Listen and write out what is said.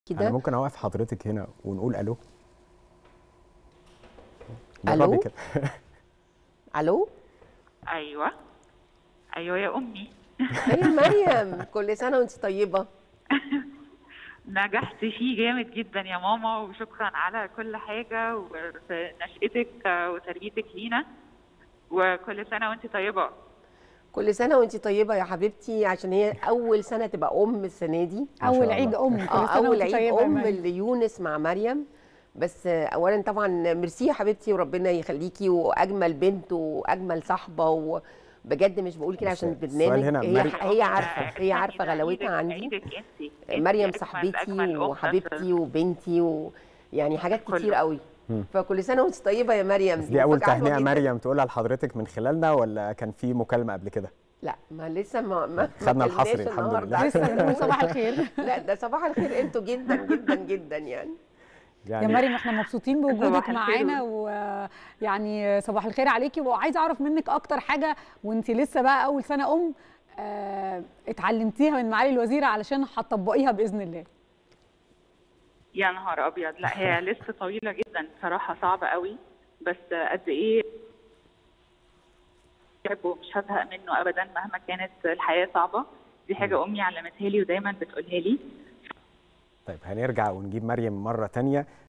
انا كده ممكن اوقف حضرتك هنا ونقول الو ألو؟ جربي كده. الو ايوه ايوه يا امي هي مريم كل سنه وانت طيبه نجحت فيه جامد جدا يا ماما وشكرا على كل حاجه وفي نشأتك وتربيتك لينا وكل سنه وانت طيبه كل سنه وانت طيبه يا حبيبتي عشان هي اول سنه تبقى ام السنه دي ما اول شاء عيد الله. ام كل اه سنه اول وانت عيد طيبه يا ام مريم. ليونس مع مريم بس آه، اولا طبعا ميرسي يا حبيبتي وربنا يخليكي واجمل بنت واجمل صاحبه وبجد مش بقول كده بس عشان السؤال البرنامج هنا، هي مريم- هي عارفه هي عارفه ده غلاوتها عيدك- عندي عيدك انت انت مريم أجمل- صاحبتي أجمل أم وحبيبتي وبنتي ويعني حاجات كله. كتير قوي مم. فكل سنه وانت طيبه يا مريم بس دي اول مفاجأة حلوة تهنئه جداً. مريم تقولها لحضرتك من خلالنا ولا كان في مكالمه قبل كده لا ما لسه ما ما خدنا ما الحصري كلناش الحمد النهاردة. لله. لسه بنقول صباح الخير لا ده صباح الخير انتوا جدا جدا جدا يعني يا مريم احنا مبسوطين بوجودك صباح الخير. معانا ويعني صباح الخير عليكي وعايزه اعرف منك اكتر حاجه وانت لسه بقى اول سنه ام آه، اتعلمتيها من معالي الوزيره علشان هتطبقيها باذن الله يا نهار ابيض لا هي لسه طويله جدا صراحه صعبه قوي بس قد ايه بحبه مش هزهق منه ابدا مهما كانت الحياه صعبه دي حاجه امي علمتها لي ودايما بتقولها لي طيب هنرجع ونجيب مريم مرة تانية